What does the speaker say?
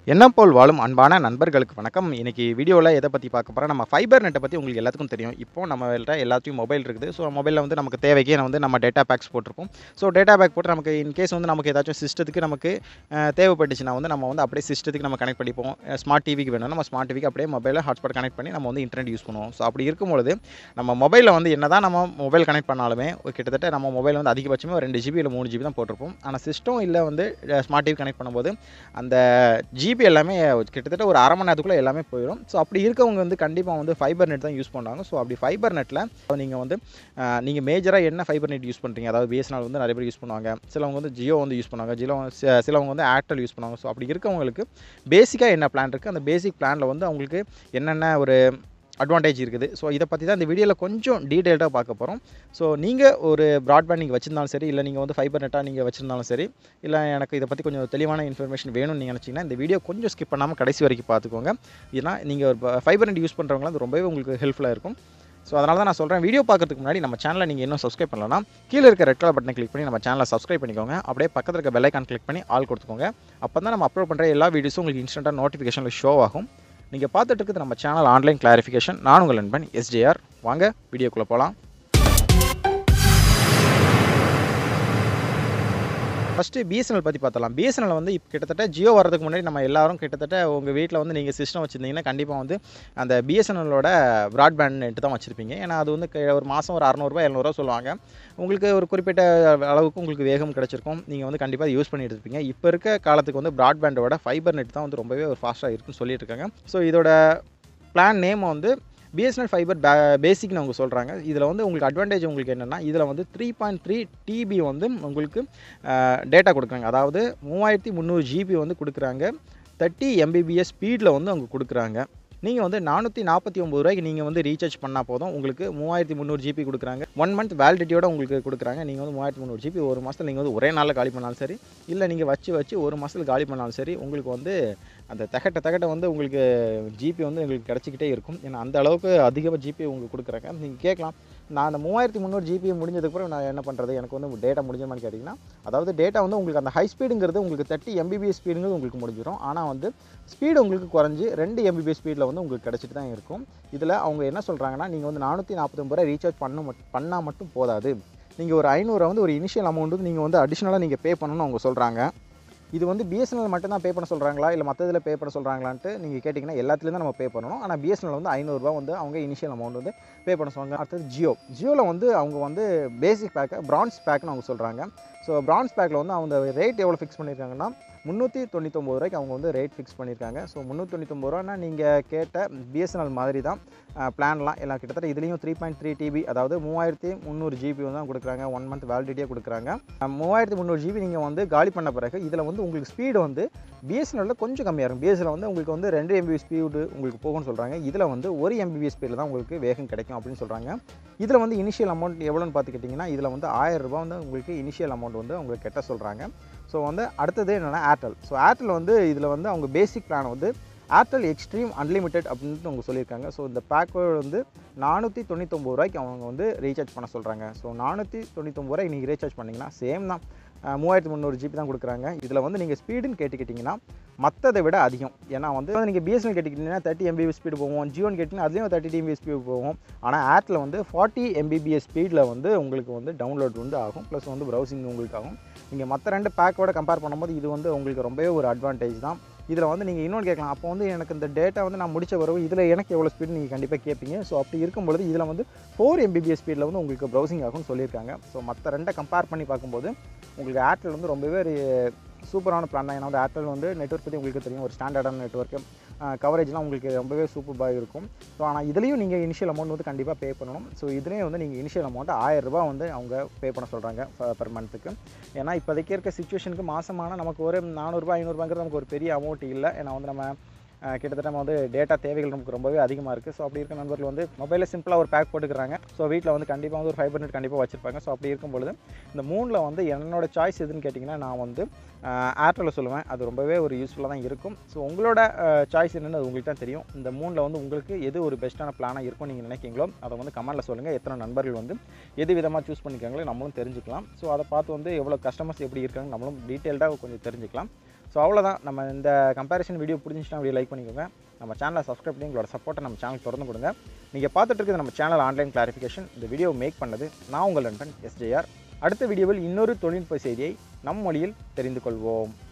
என்ன போல் வாழும் அன்பான நண்பர்களுக்கு வணக்கம் இன்னைக்கு வீடியோவில் எதை பற்றி பார்க்க போகிறோம் நம்ம ஃபைபர் நெட்டை பற்றி உங்களுக்கு எல்லாத்துக்கும் தெரியும் இப்போ நம்மள்ட்ட எல்லாத்தையும் மொபைல் இருக்குது ஸோ மொபைலில் வந்து நமக்கு தேவைக்கே வந்து நம்ம டேட்டா பேக்ஸ் போட்டிருப்போம் ஸோ டேட்டா பேக் போட்டு நமக்கு இன்கேஸ் வந்து நமக்கு ஏதாச்சும் சிஸ்டத்துக்கு நமக்கு அஹ், தேவைப்பட்டுச்சுன்னா வந்து நம்ம வந்து அப்படியே சிஸ்டத்துக்கு நம்ம கனெக்ட் பண்ணிப்போம் ஸ்மார்ட் டிவிக்கு வேணும் நம்ம ஸ்மார்ட் டிவிக்கு அப்படியே மொபைலில் ஹாட்ஸ்பாட் கனெக்ட் பண்ணி நம்ம வந்து இன்டர்நெட் யூஸ் பண்ணுவோம் ஸோ அப்படி இருக்கும்பொழுது நம்ம மொபைலில் வந்து என்ன தான் நம்ம மொபைல் கனெக்ட் பண்ணாலுமே ஒரு கிட்டத்தட்ட நம்ம மொபைல் வந்து அதிகபட்சமே ஒரு ரெண்டு ஜிபி இல்லை மூணு ஜிபி தான் போட்டிருப்போம் ஆனால் சிஸ்டம் இல்லை வந்து ஸ்மார்ட் டிவி கனெக்ட் பண்ணும்போது அந்த ஜிபி எல்லாமே கிட்டத்தட்ட ஒரு அரை மணி நேரத்துக்குள்ளே எல்லாமே போயிடும் ஸோ அப்படி இருக்கவங்க வந்து கண்டிப்பாக வந்து ஃபைபர் நெட் தான் யூஸ் பண்ணுவாங்க ஸோ அப்படி ஃபைபர் நெட்டில் நீங்கள் வந்து நீங்கள் மேஜராக என்ன ஃபைபர் நெட் யூஸ் பண்ணுறீங்க அதாவது பிஎஸ்என்எல் வந்து நிறைய பேர் யூஸ் பண்ணுவாங்க சிலவங்க வந்து ஜியோ வந்து யூஸ் பண்ணுவாங்க ஜியோ சி- சிலவங்க வந்து ஏர்டெல் யூஸ் பண்ணுவாங்க ஸோ அப்படி இருக்கவங்களுக்கு பேசிக்காக என்ன பிளான் இருக்குது அந்த பேசிக் பிளானில் வந்து அவங்களுக்கு என்னென்ன ஒரு அட்வான்டேஜ் இருக்குது ஸோ இதை பற்றி தான் இந்த வீடியோவில் கொஞ்சம் டீட்டெயில்டாக பார்க்க போகிறோம் ஸோ நீங்கள் ஒரு ப்ராட்பேண்ட் நீங்கள் வச்சிருந்தாலும் சரி இல்லை நீங்கள் வந்து ஃபைபர் நெட்டாக நீங்கள் வச்சிருந்தாலும் சரி இல்லை எனக்கு இதை பற்றி கொஞ்சம் தெளிவான இன்ஃபர்மேஷன் வேணும்னு நீங்கள் நினச்சிங்கன்னா இந்த வீடியோ கொஞ்சம் ஸ்கிப் பண்ணாமல் கடைசி வரைக்கும் பார்த்துக்கோங்க ஏன்னா நீங்கள் ஒரு ஃபைபர் நெட் யூஸ் பண்ணுறவங்களாம் அது ரொம்பவே உங்களுக்கு ஹெல்ப்ஃபுல்லாக இருக்கும் ஸோ அதனால தான் நான் சொல்கிறேன் வீடியோ பார்க்கறதுக்கு முன்னாடி நம்ம சேனலை நீங்கள் இன்னும் சப்ஸ்கிரைப் பண்ணலன்னா கீழே இருக்க ரெட் கலர் பட்டனை கிளிக் பண்ணி நம்ம சேனலை சப்ஸ்கிரைப் பண்ணிக்கோங்க அப்படியே பக்கத்தில் இருக்க பெல் ஐக்கான் கிளிக் பண்ணி ஆல் கொடுத்துக்கோங்க அப்போ தான் நம்ம அப்லோட் பண்ணுற எல்லா வீடியோஸும் உங்களுக்கு இன்ஸ்டண்ட்டாக நோட்டிஃபிகேஷனில் ஷோ ஆகும் நீங்கள் பார்த்துட்டு இருக்கிறது நம்ம சேனல் ஆன்லைன் கிளாரிஃபிகேஷன் நான் உங்கள் நண்பன் எஸ்ஜேஆர் வாங்க வீடியோக்குள்ளே போகலாம் ஃபஸ்ட்டு பிஎஸ்என்எல் பற்றி பார்த்தலாம் பிஎஸ்என்எல் வந்து இப்போ கிட்டத்தட்ட ஜியோ வரதுக்கு முன்னாடி நம்ம எல்லாரும் கிட்டத்தட்ட உங்கள் வீட்டில் வந்து நீங்கள் சிஸ்டம் வச்சுருந்தீங்கன்னா கண்டிப்பாக வந்து அந்த பிஎஸ்என்எல்லோட ப்ராட்பேண்ட் நெட்டு தான் வச்சுருப்பீங்க ஏன்னா அது வந்து க- ஒரு மாதம் ஒரு அறநூறுபா எழுநூறுவா சொல்லுவாங்க உங்களுக்கு ஒரு குறிப்பிட்ட அளவுக்கு உங்களுக்கு வேகம் கிடச்சிருக்கும் நீங்கள் வந்து கண்டிப்பாக யூஸ் பண்ணிட்டு இருப்பீங்க இப்போ இருக்க காலத்துக்கு வந்து ப்ராட்பேண்டோட ஃபைபர் நெட் தான் வந்து ரொம்பவே ஒரு ஃபாஸ்ட்டாக இருக்குன்னு சொல்லிட்டு இருக்காங்க ஸோ இதோட பிளான் நேம் வந்து பிஎஸ்என்எல் ஃபைபர் பே பேசிக்னு அவங்க சொல்கிறாங்க இதில் வந்து உங்களுக்கு அட்வான்டேஜ் உங்களுக்கு என்னென்னா இதில் வந்து த்ரீ பாயிண்ட் த்ரீ டிபி வந்து உங்களுக்கு டேட்டா கொடுக்குறாங்க அதாவது மூவாயிரத்தி முந்நூறு ஜிபி வந்து கொடுக்குறாங்க தேர்ட்டி எம்பிபிஎஸ் ஸ்பீடில் வந்து அவங்க கொடுக்குறாங்க நீங்கள் வந்து நானூற்றி நாற்பத்தி ஒம்பது ரூபாய்க்கு நீங்கள் வந்து ரீசார்ஜ் பண்ணால் போதும் உங்களுக்கு மூவாயிரத்தி முந்நூறு ஜிபி கொடுக்குறாங்க ஒன் மந்த் வேலிடிட்டியோட உங்களுக்கு கொடுக்குறாங்க நீங்கள் வந்து மூவாயிரத்தி முந்நூறு ஜிபி ஒரு மாதத்தில் நீங்கள் வந்து ஒரே நாளில் காலி பண்ணாலும் சரி இல்லை நீங்கள் வச்சு வச்சு ஒரு மாதத்தில் காலி பண்ணாலும் சரி உங்களுக்கு வந்து அந்த தகட்ட தகட்ட வந்து உங்களுக்கு ஜிபி வந்து உங்களுக்கு கிடச்சிக்கிட்டே இருக்கும் ஏன்னா அந்த அளவுக்கு அதிக ஜிபி உங்களுக்கு கொடுக்குறாங்க நீங்கள் கேட்கலாம் நான் அந்த மூவாயிரத்தி முந்நூறு ஜிபி முடிஞ்சதுக்கப்புறம் நான் என்ன பண்ணுறது எனக்கு வந்து டேட்டா முடிஞ்சமான்னு கேட்டிங்கன்னா அதாவது டேட்டா வந்து உங்களுக்கு அந்த ஹை ஸ்பீடுங்கிறது உங்களுக்கு தேர்ட்டி எம்பிபிஎஸ் ஸ்பீடுங்கிறது உங்களுக்கு முடிஞ்சிடும் ஆனால் வந்து ஸ்பீடு உங்களுக்கு குறைஞ்சி ரெண்டு எம்பிபிஎஸ் ஸ்பீடில் வந்து உங்களுக்கு கிடச்சிட்டு தான் இருக்கும் இதில் அவங்க என்ன சொல்கிறாங்கன்னா நீங்கள் வந்து நானூற்றி நாற்பத்தொம்பது ரூபாய் ரீசார்ஜ் பண்ண மட் பண்ணால் மட்டும் போதாது நீங்கள் ஒரு ஐநூறுரூவா வந்து ஒரு இனிஷியல் அமௌண்ட் வந்து நீங்கள் வந்து அடிஷ்னலாக நீங்கள் பே பண்ணணும்னு அவங்க சொல்கிறாங்க இது வந்து பிஎஸ்என்எல் மட்டும் தான் பே பண்ண சொல்கிறாங்களா இல்லை மற்ற இதில் பே பண்ண சொல்கிறாங்களான்ட்டு நீங்கள் கேட்டிங்கன்னா எல்லாத்துலேயும் தான் நம்ம பே பண்ணணும் ஆனால் பிஎஸ்என்எல் வந்து ஐநூறுரூவா வந்து அவங்க இனிஷியல் அமௌண்ட் வந்து பே பண்ண சொல்லுவாங்க அடுத்தது ஜியோ ஜியோவில் வந்து அவங்க வந்து பேசிக் பேக்கை பிரான்ஸ் பேக்னு அவங்க சொல்கிறாங்க ஸோ பிரான்ஸ் பேக்கில் வந்து அவங்க ரேட் எவ்வளோ ஃபிக்ஸ் பண்ணியிருக்காங்கன்னா முந்நூற்றி தொண்ணூத்தொம்பது ரூபாய்க்கு அவங்க வந்து ரேட் ஃபிக்ஸ் பண்ணியிருக்காங்க ஸோ முந்நூற்றி தொண்ணூத்தொம்பது ரூபானா நீங்கள் கேட்ட பிஎஸ்என்எல் மாதிரி தான் பிளான்லாம் எல்லாம் கிட்டத்தட்ட இதுலேயும் த்ரீ பாயிண்ட் த்ரீ டிபி அதாவது மூவாயிரத்தி முந்நூறு ஜிபி வந்து தான் கொடுக்குறாங்க ஒன் மந்த் வேலிடிட்டியாக கொடுக்குறாங்க அஹ் மூவாயிரத்தி முந்நூறு ஜிபி நீங்கள் வந்து காலி பண்ண பிறகு இதில் வந்து உங்களுக்கு ஸ்பீடு வந்து பிஎஸ்என்எல்ல கொஞ்சம் கம்மியாக இருக்கும் பிஎஸ்என்எல் வந்து உங்களுக்கு வந்து ரெண்டு எம்பிபி ஸ்பீடு உங்களுக்கு போகும்னு சொல்கிறாங்க இதில் வந்து ஒரு எம்பிபி ஸ்பீடில் தான் உங்களுக்கு வேகம் கிடைக்கும் அப்படின்னு சொல்கிறாங்க இதில் வந்து இனிஷியல் அமௌண்ட் எவ்வளோன்னு பார்த்துக்கிட்டிங்கன்னா இதில் வந்து ஆயிரம் ரூபாய் வந்து உங்களுக்கு இனிஷியல் அமௌண்ட் வந்து உங்களுக்கு கெட்ட சொல்கிறாங்க ஸோ வந்து அடுத்தது என்னென்னா ஏர்டெல் ஸோ ஏர்டெல் வந்து இதில் வந்து அவங்க பேசிக் பிளான் வந்து ஏர்டெல் எக்ஸ்ட்ரீம் அன்லிமிட்டெட் அப்படின்ட்டு அவங்க சொல்லியிருக்காங்க ஸோ இந்த பேக் வந்து நானூற்றி தொண்ணூத்தொம்பது ரூபாய்க்கு அவங்க வந்து ரீசார்ஜ் பண்ண சொல்கிறாங்க ஸோ நானூற்றி தொண்ணூத்தொம்பது ரூபாய்க்கு நீங்கள் ரீசார்ஜ் பண்ணிங்கன்னா சேம் தான் அஹ், மூவாயிரத்தி முந்நூறு ஜிபி தான் கொடுக்குறாங்க இதில் வந்து நீங்கள் ஸ்பீடுன்னு கேட்டுக்கிட்டிங்கன்னா மற்றதை விட அதிகம் ஏன்னா வந்து நீங்கள் பிஎஸ்என்எல் கேட்டுக்கிட்டிங்கன்னா தேர்ட்டி எம்பிபி ஸ்பீடு போகும் ஜியோன்னு கேட்டிங்கன்னா அதுலேயும் தேர்ட்டி எம்பிபி ஸ்பீடு போகும் ஆனால் ஏர்டெல் வந்து ஃபார்ட்டி எம்பிபிஎஸ் ஸ்பீடில் வந்து உங்களுக்கு வந்து டவுன்லோட் வந்து ஆகும் ப்ளஸ் வந்து ப்ரௌசிங் உங்களுக்கு ஆகும் நீங்கள் மற்ற ரெண்டு பேக்கோட கம்பேர் பண்ணும்போது இது வந்து உங்களுக்கு ரொம்பவே ஒரு அட்வான்டேஜ் தான் இதில் வந்து நீங்கள் இன்னொன்று கேட்கலாம் அப்போ வந்து எனக்கு இந்த டேட்டா வந்து நான் முடிச்ச பிறகு இதில் எனக்கு எவ்வளோ ஸ்பீடு நீங்கள் கண்டிப்பாக கேட்பீங்க ஸோ அப்படி இருக்கும்பொழுது இதில் வந்து ஃபோர் எம்பிபிஎஸ் ஸ்பீடில் வந்து உங்களுக்கு ப்ரௌசிங் ஆகும்னு சொல்லியிருக்காங்க ஸோ மற்ற ரெண்டை கம்பேர் பண்ணி பார்க்கும்போது உங்களுக்கு ஏர்டெல் வந்து ரொம்பவே ஒரு சூப்பரான பிளான் தான் ஏன்னா வந்து ஏர்டெல் வந்து நெட்ஒர்க் பற்றி உங்களுக்கு தெரியும் ஒரு ஸ்டாண்டர்டான நெட்ஒர்க்கு கவரேஜ்லாம் உங்களுக்கு ரொம்பவே சூப்பராக இருக்கும் ஸோ ஆனால் இதுலேயும் நீங்கள் இனிஷியல் அமௌண்ட் வந்து கண்டிப்பாக பே பண்ணணும் ஸோ இதுலேயும் வந்து நீங்கள் இனிஷியல் அமௌண்ட் ஆயிரம் ரூபாய் வந்து அவங்க பே பண்ண சொல்கிறாங்க பெர் மந்த்துக்கு ஏன்னா இப்போதைக்கு இருக்க சுச்சுவேஷனுக்கு மாதமான நமக்கு ஒரு நானூறுரூபா ஐநூறுரூபாங்கிறது நமக்கு ஒரு பெரிய அமௌண்ட் இல்லை ஏன்னா வந்து நம்ம அஹ், கிட்டத்தட்ட நம்ம வந்து டேட்டா தேவைகள் நமக்கு ரொம்பவே அதிகமாக இருக்குது ஸோ அப்படி இருக்க நண்பர்கள் வந்து மொபைலில் சிம்பிளாக ஒரு பேக் போட்டுக்கிறாங்க ஸோ வீட்டில் வந்து கண்டிப்பாக வந்து ஒரு ஃபைபர் நெட் கண்டிப்பாக வச்சிருப்பாங்க ஸோ அப்படி இருக்கும் பொழுது இந்த மூணில் வந்து என்னோட சாய்ஸ் எதுன்னு கேட்டிங்கன்னா நான் வந்து ஏர்டெல்லில் சொல்லுவேன் அது ரொம்பவே ஒரு யூஸ்ஃபுல்லாக தான் இருக்கும் ஸோ உங்களோட சாய்ஸ் என்னென்னு அது உங்களுக்கு தான் தெரியும் இந்த மூணில் வந்து உங்களுக்கு எது ஒரு பெஸ்ட்டான பிளானாக இருக்கும் நீங்கள் நினைக்கிறீங்களோ அதை வந்து கமெண்ட்டில் சொல்லுங்கள் எத்தனை நண்பர்கள் வந்து எது விதமாக சூஸ் பண்ணிக்காங்களோ நம்மளும் தெரிஞ்சுக்கலாம் ஸோ அதை பார்த்து வந்து எவ்வளோ கஸ்டமர்ஸ் எப்படி இருக்காங்க நம்மளும் டீட்டெயில்டாக கொஞ்சம் தெரிஞ்சுக்கலாம் ஸோ அவ்வளோதான் நம்ம இந்த கம்பேரிசன் வீடியோ பிடிச்சிச்சுன்னா வீடியோ லைக் பண்ணிக்கோங்க நம்ம சேனலை சப்ஸ்கிரைப் பண்ணி உங்களோட சப்போர்ட்டை நம்ம சேனல் திறந்து கொடுங்க நீங்கள் பார்த்துட்டு இருக்கிறது நம்ம சேனல் ஆன்லைன் கிளாரிஃபிகேஷன் இந்த வீடியோ மேக் பண்ணது நான் உங்கள் நண்பன் எஸ்ஜேஆர் அடுத்த வீடியோவில் இன்னொரு தொழில்நுட்ப செய்தியை நம் மொழியில் தெரிந்து கொள்வோம்